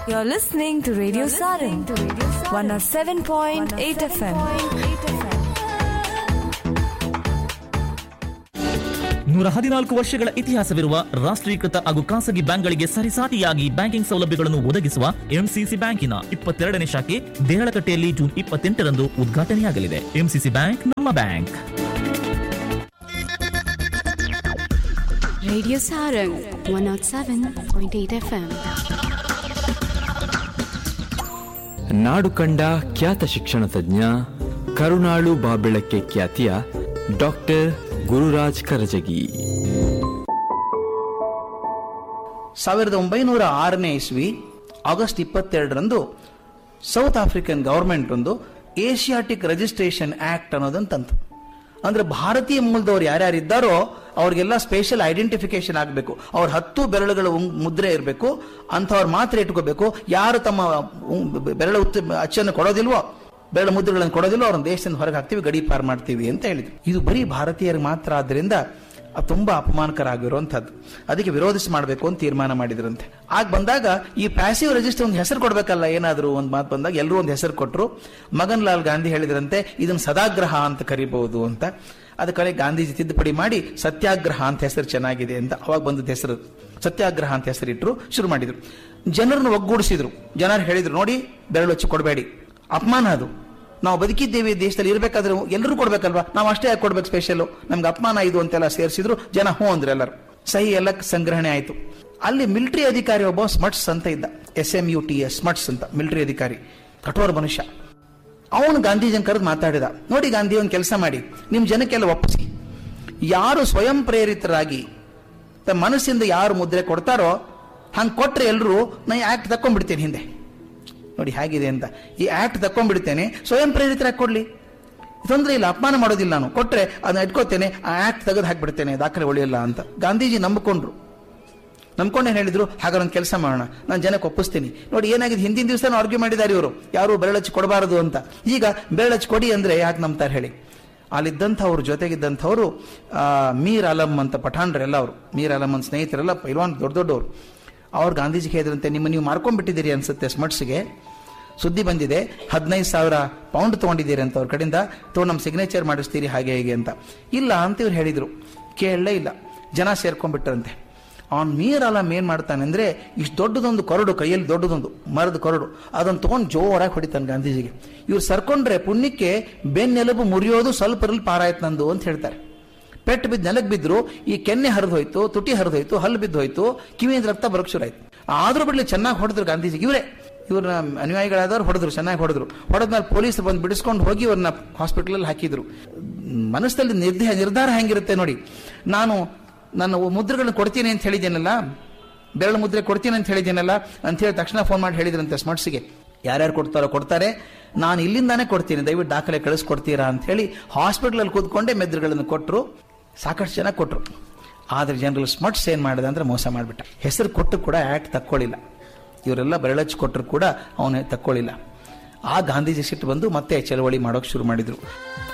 You're listening to Radio Sarin, 107.8 FM. ನೂರ ಹದಿನಾಲ್ಕು ವರ್ಷಗಳ ಇತಿಹಾಸವಿರುವ ರಾಷ್ಟ್ರೀಕೃತ ಹಾಗೂ ಖಾಸಗಿ ಬ್ಯಾಂಕ್ಗಳಿಗೆ ಸರಿಸಾಟಿಯಾಗಿ ಬ್ಯಾಂಕಿಂಗ್ ಸೌಲಭ್ಯಗಳನ್ನು ಒದಗಿಸುವ ಎಂಸಿಸಿ ಬ್ಯಾಂಕಿನ ಇಪ್ಪತ್ತೆರಡನೇ ಶಾಖೆ ದೇಹಳಕಟ್ಟೆಯಲ್ಲಿ ಜೂನ್ ಇಪ್ಪತ್ತೆಂಟರಂದು ಉದ್ಘಾಟನೆಯಾಗಲಿದೆ ಎಂಸಿಸಿ ಬ್ಯಾಂಕ್ ನಮ್ಮ ಬ್ಯಾಂಕ್ Radio Sarang 107.8 FM. ನಾಡು ಕಂಡ ಖ್ಯಾತ ಶಿಕ್ಷಣ ತಜ್ಞ ಕರುಣಾಳು ಬಾಬೆಳಕ್ಕೆ ಖ್ಯಾತಿಯ ಡಾಕ್ಟರ್ ಗುರುರಾಜ್ ಕರಜಗಿ ಸಾವಿರದ ಒಂಬೈನೂರ ಆರನೇ ಇಸ್ವಿ ಆಗಸ್ಟ್ ಇಪ್ಪತ್ತೆರಡರಂದು ಸೌತ್ ಆಫ್ರಿಕನ್ ಗವರ್ಮೆಂಟ್ ಒಂದು ಏಷಿಯಾಟಿಕ್ ರಿಜಿಸ್ಟ್ರೇಷನ್ ಆಕ್ಟ್ ಅನ್ನೋದನ್ನು ತಂತು ಅಂದ್ರೆ ಭಾರತೀಯ ಮೂಲದವ್ರು ಯಾರ್ಯಾರಿದ್ದಾರೋ ಅವ್ರಿಗೆಲ್ಲ ಸ್ಪೆಷಲ್ ಐಡೆಂಟಿಫಿಕೇಶನ್ ಆಗಬೇಕು ಅವ್ರ ಹತ್ತು ಬೆರಳುಗಳ ಉಂಗ್- ಮುದ್ರೆ ಇರಬೇಕು ಅಂಥವ್ರು ಮಾತ್ರ ಇಟ್ಕೋಬೇಕು ಯಾರು ತಮ್ಮ ಉಂಗ್- ಬೆರಳು ಉತ್ತ ಅಚ್ಚನ್ನು ಕೊಡೋದಿಲ್ವೋ ಬೆರಳು ಮುದ್ರೆಗಳನ್ನು ಕೊಡೋದಿಲ್ವೋ ಅವ್ರನ್ನ ದೇಶದಿಂದ ಹೊರಗೆ ಹಾಕ್ತೀವಿ ಗಡಿ ಪಾರ್ ಮಾಡ್ತೀವಿ ಅಂತ ಹೇಳಿದ್ರು ಇದು ಬರೀ ಭಾರತೀಯರಿಗೆ ಮಾತ್ರ ಆದ್ದರಿಂದ ಅದು ತುಂಬಾ ಅಪಮಾನಕರ ಆಗಿರುವಂಥದ್ದು ಅದಕ್ಕೆ ವಿರೋಧಿಸಿ ಮಾಡಬೇಕು ಅಂತ ತೀರ್ಮಾನ ಮಾಡಿದ್ರಂತೆ ಆಗ ಬಂದಾಗ ಈ ಪ್ಯಾಸಿವ್ ರಿಜಿಸ್ಟರ್ ಒಂದು ಹೆಸರು ಕೊಡಬೇಕಲ್ಲ ಏನಾದರೂ ಒಂದು ಮಾತು ಬಂದಾಗ ಎಲ್ಲರೂ ಒಂದು ಹೆಸರು ಕೊಟ್ಟರು ಮಗನ್ ಲಾಲ್ ಗಾಂಧಿ ಹೇಳಿದ್ರಂತೆ ಇದನ್ನು ಸದಾಗ್ರಹ ಅಂತ ಕರಿಬಹುದು ಅಂತ ಅದಕ್ಕೆ ಗಾಂಧೀಜಿ ತಿದ್ದುಪಡಿ ಮಾಡಿ ಸತ್ಯಾಗ್ರಹ ಅಂತ ಹೆಸರು ಚೆನ್ನಾಗಿದೆ ಅಂತ ಅವಾಗ ಬಂದದ ಹೆಸರು ಸತ್ಯಾಗ್ರಹ ಅಂತ ಹೆಸರಿಟ್ರು ಶುರು ಮಾಡಿದ್ರು ಜನರನ್ನು ಒಗ್ಗೂಡಿಸಿದ್ರು ಜನರು ಹೇಳಿದ್ರು ನೋಡಿ ಬೆರಳು ಹಚ್ಚಿ ಕೊಡಬೇಡಿ ಅಪಮಾನ ಅದು ನಾವು ಬದುಕಿದ್ದೇವೆ ಈ ದೇಶದಲ್ಲಿ ಇರಬೇಕಾದ್ರೆ ಎಲ್ಲರೂ ಕೊಡ್ಬೇಕಲ್ವಾ ನಾವು ಅಷ್ಟೇ ಯಾಕೆ ಕೊಡ್ಬೇಕು ಸ್ಪೆಷಲ್ ನಮ್ಗೆ ಅಪಮಾನ ಇದು ಅಂತೆಲ್ಲ ಸೇರಿಸಿದ್ರು ಜನ ಹ್ಞೂ ಅಂದ್ರೆ ಎಲ್ಲರೂ ಸಹಿ ಎಲ್ಲ ಸಂಗ್ರಹಣೆ ಆಯ್ತು ಅಲ್ಲಿ ಮಿಲಿಟರಿ ಅಧಿಕಾರಿ ಒಬ್ಬ ಸ್ಮಟ್ಸ್ ಅಂತ ಇದ್ದ S M U T S Smuts ಅಂತ ಮಿಲಿಟರಿ ಅಧಿಕಾರಿ ಕಠೋರ ಮನುಷ್ಯ ಅವನು ಗಾಂಧೀಜನ್ ಕರೆದು ಮಾತಾಡಿದ ನೋಡಿ ಗಾಂಧಿ ಒಂದು ಕೆಲಸ ಮಾಡಿ ನಿಮ್ ಜನಕ್ಕೆಲ್ಲ ಒಪ್ಪಿಸಿ ಯಾರು ಸ್ವಯಂ ಪ್ರೇರಿತರಾಗಿ ತಮ್ಮ ಮನಸ್ಸಿಂದ ಯಾರು ಮುದ್ರೆ ಕೊಡ್ತಾರೋ ಹಂಗೆ ಕೊಟ್ರೆ ಎಲ್ಲರೂ ನಾ ಆಕ್ಟ್ ತಕೊಂಡ್ಬಿಡ್ತೀನಿ ಹಿಂದೆ ನೋಡಿ ಹೇಗಿದೆ ಅಂತ ಈ ಆಕ್ಟ್ ತಕೊಂಡ್ಬಿಡ್ತೇನೆ ಸ್ವಯಂ ಪ್ರೇರಿತರಾಗಿ ಕೊಡ್ಲಿ ತೊಂದರೆ ಇಲ್ಲ ಅಪಮಾನ ಮಾಡೋದಿಲ್ಲ ನಾನು ಕೊಟ್ರೆ ಅದನ್ನ ಇಟ್ಕೋತೇನೆ ಆ ಆಕ್ಟ್ ತೆಗೆದು ಹಾಕ್ಬಿಡ್ತೇನೆ ದಾಖಲೆ ಉಳಿಯಲ್ಲ ಅಂತ ಗಾಂಧೀಜಿ ನಂಬಿಕೊಂಡ್ರು ನಂಬ್ಕೊಂಡು ಏನ್ ಹೇಳಿದ್ರು ಹಾಗಾದ್ರೆ ಕೆಲಸ ಮಾಡೋಣ ನಾನು ಜನಕ್ಕೆ ಒಪ್ಪಿಸ್ತೀನಿ ನೋಡಿ ಏನಾಗಿದೆ ಹಿಂದಿನ ದಿವಸ ಆರ್ಗ್ಯೂ ಮಾಡಿದ್ದಾರೆ ಇವರು ಯಾರು ಬೆರಳಚ್ಚಿ ಕೊಡಬಾರದು ಅಂತ ಈಗ ಬೆರಳಚ್ಚಿ ಕೊಡಿ ಅಂದ್ರೆ ಯಾಕೆ ನಂಬ್ತಾರೆ ಹೇಳಿ ಅಲ್ಲಿದ್ದಂಥವ್ರು ಜೊತೆಗಿದ್ದಂಥವ್ರು ಆ, ಮೀರ್ ಅಲಂ ಅಂತ ಪಠಾಣ್ರೆಲ್ಲ ಅವರು ಮೀರ್ ಅಲಂ ಅಂತ ಸ್ನೇಹಿತರೆಲ್ಲ ಪೈಲ್ವಾನ್ ದೊಡ್ಡ ದೊಡ್ಡವರು ಅವ್ರು ಗಾಂಧೀಜಿಗೆ ಹೇಳಿದ್ರಂತೆ ನಿಮ್ಮ ನೀವು ಮಾರ್ಕೊಂಡ್ಬಿಟ್ಟಿದ್ದೀರಿ ಅನ್ಸುತ್ತೆ ಸ್ಮಟ್ಸ್ಗೆ ಸುದ್ದಿ ಬಂದಿದೆ ಹದಿನೈದು ಸಾವಿರ ಪೌಂಡ್ ತೊಗೊಂಡಿದ್ದೀರಿ ಅಂತ ಅವ್ರ ಕಡೆಯಿಂದ ತೋ ನಮ್ಮ ಸಿಗ್ನೇಚರ್ ಮಾಡಿಸ್ತೀರಿ ಹಾಗೆ ಹೀಗೆ ಅಂತ ಇಲ್ಲ ಅಂತ ಇವ್ರು ಹೇಳಿದ್ರು ಕೇಳಲೇ ಇಲ್ಲ ಜನ ಸೇರ್ಕೊಂಡ್ಬಿಟ್ರಂತೆ ಅವ್ನ್ ಮೀರ್ ಅಲಂ ಏನ್ ಮಾಡ್ತಾನೆ ಅಂದ್ರೆ ಇಷ್ಟು ದೊಡ್ಡದೊಂದು ಕೊರಡು ಕೈಯಲ್ಲಿ ದೊಡ್ಡದೊಂದು ಮರದ ಕೊರಡು ಅದನ್ನು ತಗೊಂಡು ಜೋರಾಗಿ ಹೊಡಿತಾನೆ ಗಾಂಧೀಜಿಗೆ ಇವ್ರು ಸರ್ಕೊಂಡ್ರೆ ಪುಣ್ಯಕ್ಕೆ ಬೆನ್ನೆಲುಬು ಮುರಿಯೋದು ಸ್ವಲ್ಪ ಇರಲಿ ಪಾರಾಯ್ತು ನಂದು ಅಂತ ಹೇಳ್ತಾರೆ ಪೆಟ್ಟು ಬಿದ್ದು ನೆಲಕ್ಕೆ ಬಿದ್ರು ಈ ಕೆನ್ನೆ ಹರಿದು ಹೋಯ್ತು ತುಟಿ ಹರಿದು ಹೋಯ್ತು ಹಲ್ಲು ಬಿದ್ದು ಹೋಯ್ತು ಕಿವಿಯಿಂದ ರಕ್ತ ಬರಕ್ ಶುರು ಆಯ್ತು ಆದ್ರೂ ಬಿಡ್ಲಿ ಚೆನ್ನಾಗಿ ಹೊಡೆದ್ರು ಗಾಂಧೀಜಿಗೆ ಇವರೇ ಇವ್ರನ್ನ ಅನುಯಾಯಿಗಳಾದವ್ರು ಹೊಡೆದ್ರು ಚೆನ್ನಾಗಿ ಹೊಡೆದ್ರು ಹೊಡೆದ್ಮೇಲೆ ಪೊಲೀಸರು ಬಂದು ಬಿಡಿಸ್ಕೊಂಡು ಹೋಗಿ ಇವ್ರನ್ನ ಹಾಸ್ಪಿಟಲ್ ಹಾಕಿದ್ರು ಮನಸ್ಸಲ್ಲಿ ನಿರ್ಧಾರ ನಿರ್ಧಾರ ಹೆಂಗಿರುತ್ತೆ ನೋಡಿ ನಾನು ನನ್ನ ಮುದ್ರೆಗಳನ್ನ ಕೊಡ್ತೀನಿ ಅಂತ ಹೇಳಿದ್ದೇನಲ್ಲ ಬೆರಳು ಮುದ್ರೆ ಕೊಡ್ತೀನಿ ಅಂತ ಹೇಳಿದ್ದೇನಲ್ಲ ಅಂತ ಹೇಳಿ ತಕ್ಷಣ ಫೋನ್ ಮಾಡಿ ಹೇಳಿದ್ರಂತೆ ಸ್ಮಟ್ಸ್ಗೆ ಯಾರ್ಯಾರು ಕೊಡ್ತಾರೋ ಕೊಡ್ತಾರೆ ನಾನು ಇಲ್ಲಿಂದಾನೇ ಕೊಡ್ತೀನಿ ದಯವಿಟ್ಟು ದಾಖಲೆ ಕಳಿಸ್ಕೊಡ್ತೀರಾ ಅಂತ ಹೇಳಿ ಹಾಸ್ಪಿಟಲಲ್ಲಿ ಕೂತ್ಕೊಂಡೇ ಮೆದ್ರುಗಳನ್ನು ಕೊಟ್ಟರು ಸಾಕಷ್ಟು ಜನ ಕೊಟ್ಟರು ಆದ್ರೆ ಜನರಲ್ ಸ್ಮಟ್ಸ್ ಏನ್ ಮಾಡಿದ ಅಂದ್ರೆ ಮೋಸ ಮಾಡಿಬಿಟ್ಟ ಹೆಸರು ಕೊಟ್ಟು ಕೂಡ ಆಕ್ಟ್ ತಕ್ಕೊಳ್ಳಿಲ್ಲ ಇವರೆಲ್ಲ ಬೆರಳಚ್ಚಿ ಕೊಟ್ಟರು ಕೂಡ ಅವನು ತಕ್ಕೊಳ್ಳಿಲ್ಲ ಆ ಗಾಂಧೀಜಿ ಸಿಟ್ಟು ಬಂದು ಮತ್ತೆ ಚಳವಳಿ ಮಾಡೋಕೆ ಶುರು ಮಾಡಿದ್ರು